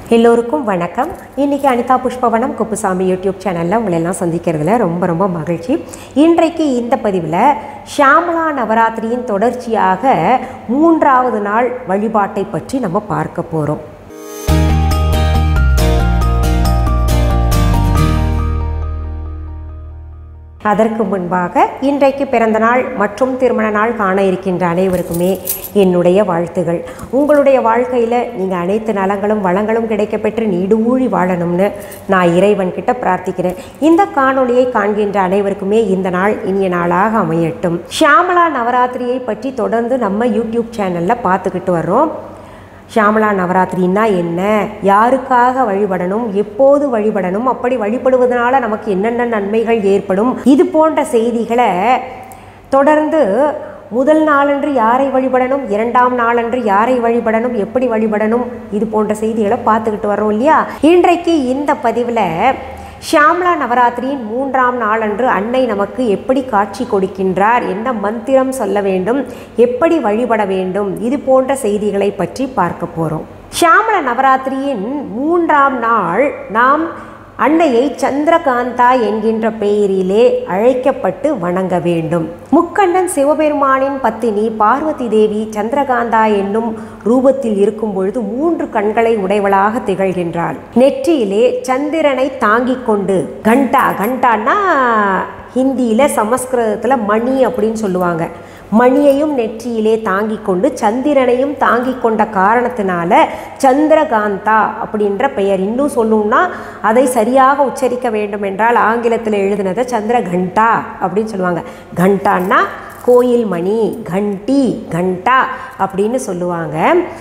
எல்லோருக்கும் வணக்கம் இன்றைக்கி அனிதா புஷ்பவனம் குப்புசாமி யூடியூப் சேனலில் உங்களை எல்லாம் சந்திக்கிறதுல ரொம்ப ரொம்ப மகிழ்ச்சி இன்றைக்கு இந்த பதிவில் ஷியாமலா நவராத்திரியின் தொடர்ச்சியாக மூன்றாவது நாள் வழிபாட்டை பற்றி நம்ம பார்க்க போகிறோம் அதற்கு முன்பாக இன்றைக்கு பிறந்த நாள் மற்றும் திருமண நாள் காண இருக்கின்ற அனைவருக்குமே என்னுடைய வாழ்த்துகள் உங்களுடைய வாழ்க்கையில் நீங்கள் அனைத்து நலங்களும் வளங்களும் கிடைக்கப்பெற்று நீடு ஊழி வாழணும்னு நான் இறைவன்கிட்ட பிரார்த்திக்கிறேன் இந்த காணொளியை காண்கின்ற அனைவருக்குமே இந்த நாள் இனிய நாளாக அமையட்டும் ஷியாமலா நவராத்திரியை பற்றி தொடர்ந்து நம்ம யூடியூப் சேனலில் பார்த்துக்கிட்டு வர்றோம் ஷியாமலா நவராத்திரின்னா என்ன யாருக்காக வழிபடணும் எப்போது வழிபடணும் அப்படி வழிபடுவதனால நமக்கு என்னென்ன நன்மைகள் ஏற்படும் இது போன்ற செய்திகளை தொடர்ந்து முதல் நாளன்று யாரை வழிபடணும் இரண்டாம் நாளன்று யாரை வழிபடணும் எப்படி வழிபடணும் இது போன்ற செய்திகளை பார்த்துக்கிட்டு வரோம் இல்லையா இன்றைக்கு இந்த பதிவில் ஷியாமலா நவராத்திரியின் மூன்றாம் நாளன்று அன்னை நமக்கு எப்படி காட்சி கொடுக்கின்றார் என்ன மந்திரம் சொல்ல வேண்டும் எப்படி வழிபட வேண்டும் இது போன்ற செய்திகளை பற்றி பார்க்க போகிறோம் ஷியாமலா நவராத்திரியின் மூன்றாம் நாள் நாம் அன்னையை சந்திரகாந்தா என்கின்ற பெயரிலே அழைக்கப்பட்டு வணங்க வேண்டும் முக்கண்ணன் சிவபெருமானின் பத்தினி பார்வதி தேவி சந்திரகாந்தா என்னும் ரூபத்தில் இருக்கும் பொழுது மூன்று கண்களை உடையவளாக திகழ்கின்றாள் நெற்றியிலே சந்திரனை தாங்கிக் கொண்டு கண்டா கண்டான்னா ஹிந்தியில் சமஸ்கிருதத்தில் மணி அப்படின்னு சொல்லுவாங்க மணியையும் நெற்றியிலே தாங்கி கொண்டு சந்திரனையும் தாங்கி கொண்ட காரணத்தினால சந்திரகாந்தா அப்படின்ற பெயர் இன்னும் சொல்லணும்னா அதை சரியாக உச்சரிக்க வேண்டும் என்றால் ஆங்கிலத்தில் எழுதினதை சந்திரகண்டா அப்படின்னு சொல்லுவாங்க கண்டான்னா கோயில் மணி கண்டி கண்டா அப்படின்னு சொல்லுவாங்க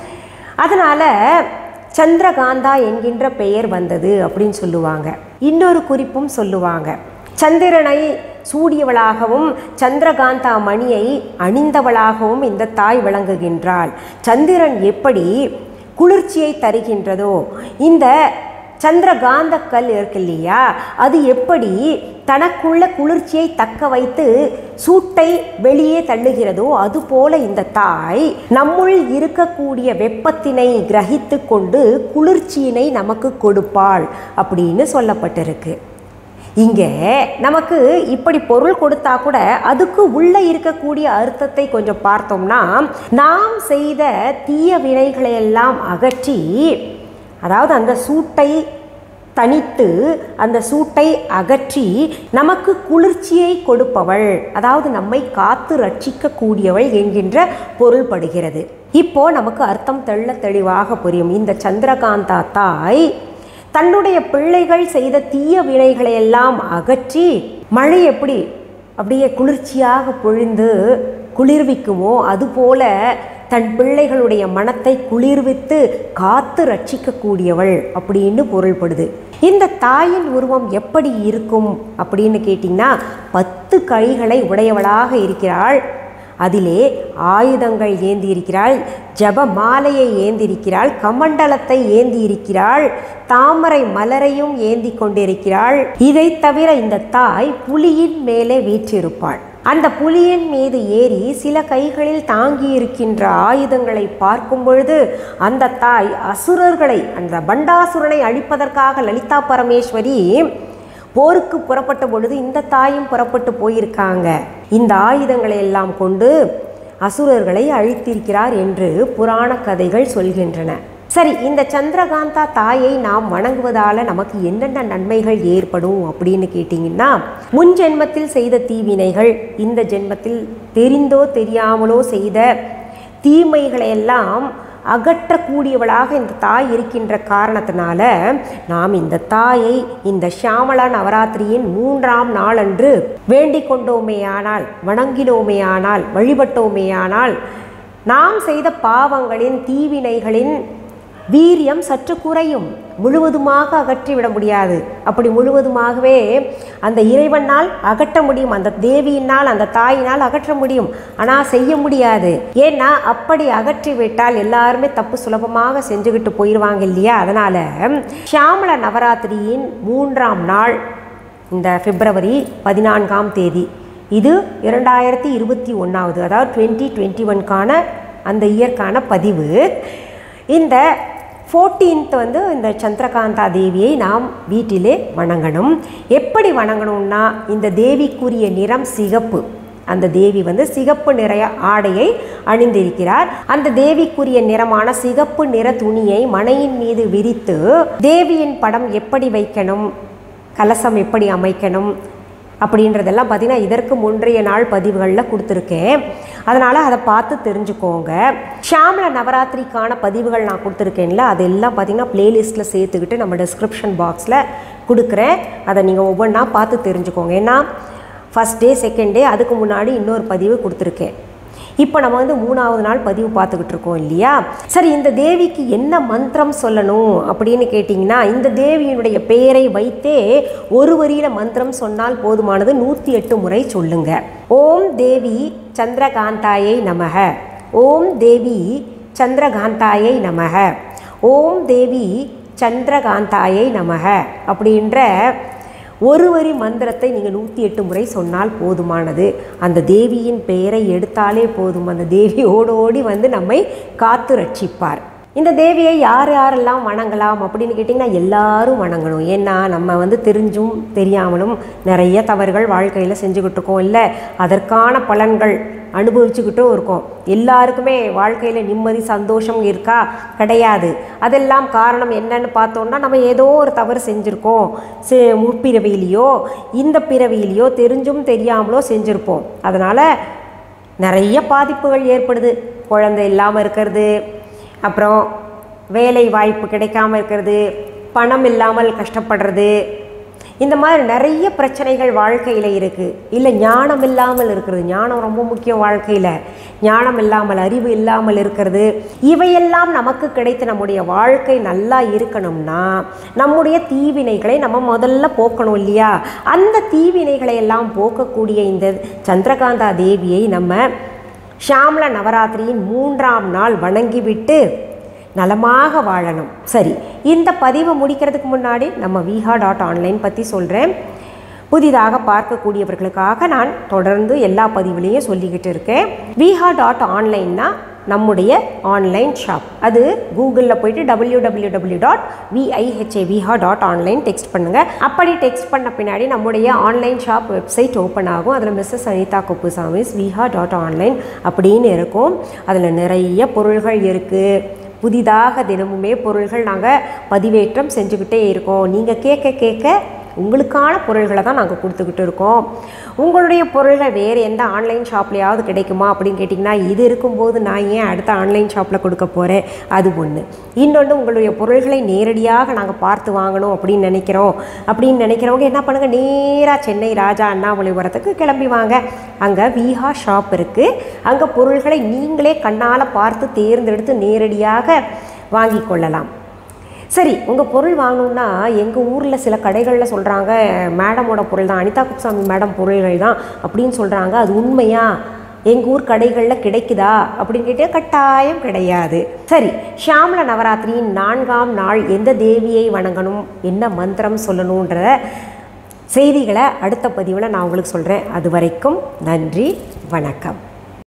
அதனால் சந்திரகாந்தா என்கின்ற பெயர் வந்தது அப்படின்னு சொல்லுவாங்க இன்னொரு குறிப்பும் சொல்லுவாங்க சந்திரனை சூடியவளாகவும் சந்திரகாந்தா மணியை அணிந்தவளாகவும் இந்த தாய் விளங்குகின்றாள் சந்திரன் எப்படி குளிர்ச்சியை தருகின்றதோ இந்த சந்திரகாந்த கல் இருக்கு இல்லையா அது எப்படி தனக்குள்ள குளிர்ச்சியை தக்க வைத்து சூட்டை வெளியே தள்ளுகிறதோ அதுபோல இந்த தாய் நம்முள் இருக்கக்கூடிய வெப்பத்தினை கிரகித்து கொண்டு குளிர்ச்சியினை நமக்கு கொடுப்பாள் அப்படின்னு சொல்லப்பட்டிருக்கு இங்கே நமக்கு இப்படி பொருள் கொடுத்தா கூட அதுக்கு உள்ளே இருக்கக்கூடிய அர்த்தத்தை கொஞ்சம் பார்த்தோம்னா நாம் செய்த தீய வினைகளை எல்லாம் அகற்றி அதாவது அந்த சூட்டை தனித்து அந்த சூட்டை அகற்றி நமக்கு குளிர்ச்சியை கொடுப்பவள் அதாவது நம்மை காத்து ரட்சிக்கக்கூடியவள் என்கின்ற பொருள்படுகிறது இப்போ நமக்கு அர்த்தம் தெள்ள தெளிவாக புரியும் இந்த சந்திரகாந்தா தாய் தன்னுடைய பிள்ளைகள் செய்த தீய வினைகளை எல்லாம் அகற்றி மழை எப்படி அப்படியே குளிர்ச்சியாக பொழிந்து குளிர்விக்குமோ அதுபோல தன் பிள்ளைகளுடைய மனத்தை குளிர்வித்து காத்து ரட்சிக்கக்கூடியவள் அப்படின்னு பொருள்படுது இந்த தாயின் உருவம் எப்படி இருக்கும் அப்படின்னு கேட்டிங்கன்னா பத்து கைகளை உடையவளாக இருக்கிறாள் அதிலே ஆயுதங்கள் ஏந்தி இருக்கிறாள் ஜப மாலையை ஏந்திருக்கிறாள் கமண்டலத்தை ஏந்தி இருக்கிறாள் தாமரை மலரையும் ஏந்தி கொண்டிருக்கிறாள் இதை தவிர இந்த தாய் புலியின் மேலே வீற்றிருப்பாள் அந்த புலியின் மீது ஏறி சில கைகளில் தாங்கி இருக்கின்ற ஆயுதங்களை பார்க்கும் பொழுது அந்த தாய் அசுரர்களை அந்த பண்டாசுரனை அழிப்பதற்காக லலிதா பரமேஸ்வரி போருக்கு புறப்பட்ட பொழுது இந்த தாயும் புறப்பட்டு போயிருக்காங்க இந்த ஆயுதங்களை எல்லாம் கொண்டு அசுரர்களை அழித்திருக்கிறார் என்று புராண கதைகள் சொல்கின்றன சரி இந்த சந்திரகாந்தா தாயை நாம் வணங்குவதால் நமக்கு என்னென்ன நன்மைகள் ஏற்படும் அப்படின்னு கேட்டிங்கன்னா முன் ஜென்மத்தில் செய்த தீவினைகள் இந்த ஜென்மத்தில் தெரிந்தோ தெரியாமலோ செய்த தீமைகளை எல்லாம் அகற்றக்கூடியவளாக இந்த தாய் இருக்கின்ற காரணத்தினால நாம் இந்த தாயை இந்த ஷியாமலா நவராத்திரியின் மூன்றாம் நாளன்று வேண்டிக் கொண்டோமேயானால் வணங்கினோமேயானால் வழிபட்டோமேயானால் நாம் செய்த பாவங்களின் தீவினைகளின் வீரியம் சற்று குறையும் முழுவதுமாக அகற்றிவிட முடியாது அப்படி முழுவதுமாகவே அந்த இறைவனால் அகற்ற முடியும் அந்த தேவியினால் அந்த தாயினால் அகற்ற முடியும் ஆனால் செய்ய முடியாது ஏன்னா அப்படி அகற்றி விட்டால் எல்லாருமே தப்பு சுலபமாக செஞ்சுக்கிட்டு போயிடுவாங்க இல்லையா அதனால் ஷியாமல நவராத்திரியின் மூன்றாம் நாள் இந்த பிப்ரவரி பதினான்காம் தேதி இது இரண்டாயிரத்தி இருபத்தி ஒன்றாவது அதாவது டுவெண்ட்டி டுவெண்ட்டி ஒன்கான அந்த இயற்கான பதிவு இந்த ஃபோர்டீன்த் வந்து இந்த சந்திரகாந்தா தேவியை நாம் வீட்டிலே வணங்கணும் எப்படி வணங்கணும்னா இந்த தேவிக்குரிய நிறம் சிகப்பு அந்த தேவி வந்து சிகப்பு நிற ஆடையை அணிந்திருக்கிறார் அந்த தேவிக்குரிய நிறமான சிகப்பு நிற துணியை மனையின் மீது விரித்து தேவியின் படம் எப்படி வைக்கணும் கலசம் எப்படி அமைக்கணும் அப்படின்றதெல்லாம் பார்த்தீங்கன்னா இதற்கு முன்றைய நாள் பதிவுகளில் கொடுத்துருக்கேன் அதனால் அதை பார்த்து தெரிஞ்சுக்கோங்க ஷாமல நவராத்திரிக்கான பதிவுகள் நான் கொடுத்துருக்கேன்ல அதெல்லாம் பார்த்தீங்கன்னா ப்ளேலிஸ்ட்டில் சேர்த்துக்கிட்டு நம்ம டிஸ்கிரிப்ஷன் பாக்ஸில் கொடுக்குறேன் அதை நீங்கள் ஒவ்வொன்றா பார்த்து தெரிஞ்சுக்கோங்க ஏன்னா ஃபஸ்ட் டே செகண்ட் டே அதுக்கு முன்னாடி இன்னொரு பதிவு கொடுத்துருக்கேன் இப்போ நம்ம வந்து மூணாவது நாள் பதிவு பார்த்துக்கிட்டு இருக்கோம் இல்லையா சரி இந்த தேவிக்கு என்ன மந்திரம் சொல்லணும் அப்படின்னு கேட்டிங்கன்னா இந்த தேவியினுடைய பெயரை வைத்தே ஒரு வரியில் மந்திரம் சொன்னால் போதுமானது நூற்றி எட்டு முறை சொல்லுங்க ஓம் தேவி சந்திரகாந்தாயை நமக ஓம் தேவி சந்திரகாந்தாயை நமக ஓம் தேவி சந்திரகாந்தாயை நமக அப்படின்ற ஒரு வரி மந்திரத்தை நீங்கள் நூற்றி எட்டு முறை சொன்னால் போதுமானது அந்த தேவியின் பெயரை எடுத்தாலே போதும் அந்த தேவி ஓடோடி வந்து நம்மை காத்து ரட்சிப்பார் இந்த தேவியை யார் யாரெல்லாம் வணங்கலாம் அப்படின்னு கேட்டிங்கன்னா எல்லாரும் வணங்கணும் ஏன்னா நம்ம வந்து தெரிஞ்சும் தெரியாமலும் நிறைய தவறுகள் வாழ்க்கையில் செஞ்சுக்கிட்டு இருக்கோம் இல்லை அதற்கான பலன்கள் அனுபவிச்சுக்கிட்டும் இருக்கோம் எல்லாருக்குமே வாழ்க்கையில் நிம்மதி சந்தோஷம் இருக்கா கிடையாது அதெல்லாம் காரணம் என்னன்னு பார்த்தோம்னா நம்ம ஏதோ ஒரு தவறு செஞ்சுருக்கோம் செ முற்பிறவியிலையோ இந்த பிறவியிலையோ தெரிஞ்சும் தெரியாமலோ செஞ்சுருப்போம் அதனால் நிறைய பாதிப்புகள் ஏற்படுது குழந்தை இல்லாமல் இருக்கிறது அப்புறம் வேலை வாய்ப்பு கிடைக்காம இருக்கிறது பணம் இல்லாமல் கஷ்டப்படுறது இந்த மாதிரி நிறைய பிரச்சனைகள் வாழ்க்கையில் இருக்குது இல்லை ஞானம் இல்லாமல் இருக்கிறது ஞானம் ரொம்ப முக்கியம் வாழ்க்கையில் ஞானம் இல்லாமல் அறிவு இல்லாமல் இருக்கிறது இவையெல்லாம் நமக்கு கிடைத்து நம்முடைய வாழ்க்கை நல்லா இருக்கணும்னா நம்முடைய தீவினைகளை நம்ம முதல்ல போக்கணும் இல்லையா அந்த தீவினைகளை எல்லாம் போக்கக்கூடிய இந்த சந்திரகாந்தா தேவியை நம்ம ஷாம்ல நவராத்திரியின் மூன்றாம் நாள் வணங்கிவிட்டு நலமாக வாழணும் சரி இந்த பதிவை முடிக்கிறதுக்கு முன்னாடி நம்ம விஹா டாட் ஆன்லைன் பற்றி சொல்கிறேன் புதிதாக பார்க்கக்கூடியவர்களுக்காக நான் தொடர்ந்து எல்லா பதிவுலையும் சொல்லிக்கிட்டு இருக்கேன் விஹா டாட் ஆன்லைன்னா நம்முடைய ஆன்லைன் ஷாப் அது கூகுளில் போயிட்டு W W W dot V I H A Viha dot online text பண்ணுங்கள் அப்படி டெக்ஸ்ட் பண்ண பின்னாடி நம்முடைய ஆன்லைன் ஷாப் வெப்சைட் ஓப்பன் ஆகும் அதில் மிஸ்ஸஸ் அனிதா குப்புசாமிஸ் விஹா டாட் ஆன்லைன் அப்படின்னு இருக்கும் அதில் நிறைய பொருள்கள் இருக்குது புதிதாக தினமுமே பொருள்கள் நாங்கள் பதிவேற்றம் செஞ்சுக்கிட்டே இருக்கோம் நீங்கள் கேட்க கேட்க உங்களுக்கான பொருள்களை தான் நாங்கள் கொடுத்துக்கிட்டு இருக்கோம் உங்களுடைய பொருள்கள் வேறு எந்த ஆன்லைன் ஷாப்லையாவது கிடைக்குமா அப்படின்னு கேட்டிங்கன்னா இது இருக்கும்போது நான் ஏன் அடுத்த ஆன்லைன் ஷாப்பில் கொடுக்க போகிறேன் அது ஒன்று இன்னொன்று உங்களுடைய பொருள்களை நேரடியாக நாங்கள் பார்த்து வாங்கணும் அப்படின்னு நினைக்கிறோம் அப்படின்னு நினைக்கிறவங்க என்ன பண்ணுங்கள் நேராக சென்னை ராஜா அண்ணாமலைபுரத்துக்கு கிளம்பி வாங்க அங்கே விஹா ஷாப் இருக்குது அங்கே பொருள்களை நீங்களே கண்ணால் பார்த்து தேர்ந்தெடுத்து நேரடியாக வாங்கி கொள்ளலாம் சரி உங்கள் பொருள் வாங்கணுன்னா எங்கள் ஊரில் சில கடைகளில் சொல்கிறாங்க மேடமோட பொருள் தான் அனிதா குப்சாமி மேடம் பொருள்கள் தான் அப்படின்னு சொல்கிறாங்க அது உண்மையா எங்கள் ஊர் கடைகளில் கிடைக்குதா அப்படின்னு கேட்டால் கட்டாயம் கிடையாது சரி ஷாமல நவராத்திரியின் நான்காம் நாள் எந்த தேவியை வணங்கணும் என்ன மந்திரம் சொல்லணுன்ற செய்திகளை அடுத்த பதிவில் நான் உங்களுக்கு சொல்கிறேன் அது வரைக்கும் நன்றி வணக்கம்